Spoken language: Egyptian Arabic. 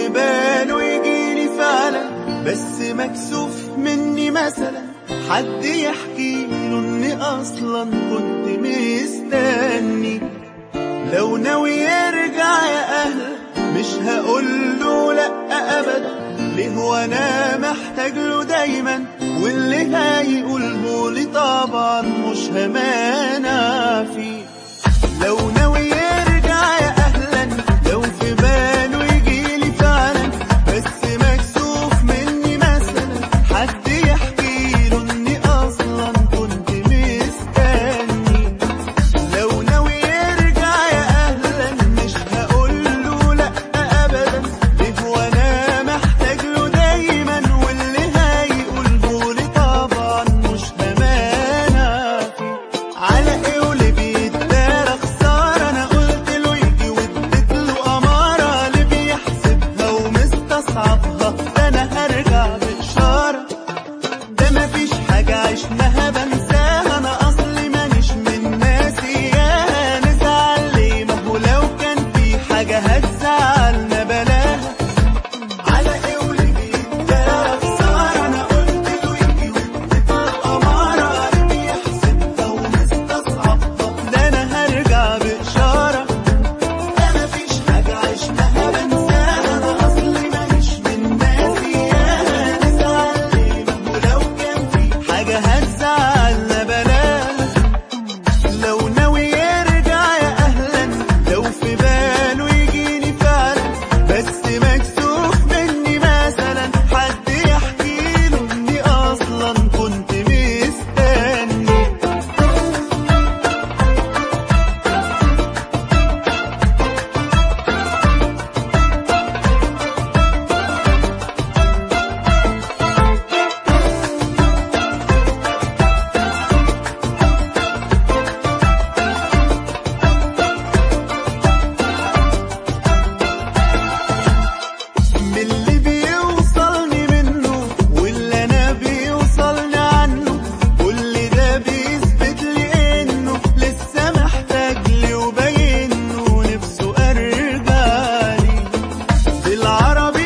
في باله يجيلي فعلا بس مكسوف مني مثلا حد يحكي له اني اصلا كنت مستني لو ناوي يرجع يا اهل مش هقول له لا ابدا ليه وانا محتاج له دايما واللي هيقوله لي طبعا مش همانع فيه لو ناوي يرجع يا اهلا لو في باله يجيلي فعلا بس مكسوف مني مثلا حد يحكي له اني اصلا كنت مستني لو ناوي يرجع يا اهلا مش هقول له لا ابدا ليه وانا محتاج له دايما واللي هيقوله لي طبعا مش همانع فيه على ايه واللي بيتدارى خسارة انا قلت له يجي واديت له امارة اللي بيحسبها ومستصعبها ده انا هرجع باشارة ده مفيش حاجة عشناها بنساها انا اصلي مانيش من ناس اياها نزعل ليه ما هو لو كان في حاجة هتزعلنا بلاها على ايه واللي بيتدارى خسارة انا قلت له يجي واديت له امارة اللي بيحسبها ومستصعبها ده انا هرجع باشارة ده مفيش حاجة عشناها بنساها انا اصلي مانيش من ناس اياها نزعل ليه ما هو لو كان في حاجة هتزعلنا بلاها لو ناوي يرجع يا اهلا لو في باله يجيني فعلا بس مكسوف مني مثلا حد يحكي له اني اصلا كنت مستني من اللي بيوصلني منه واللي انا بيوصلني عنه كل ده بيثبت لي انه لسه محتاج لي وباين له نفسه ارجع لي بالعربي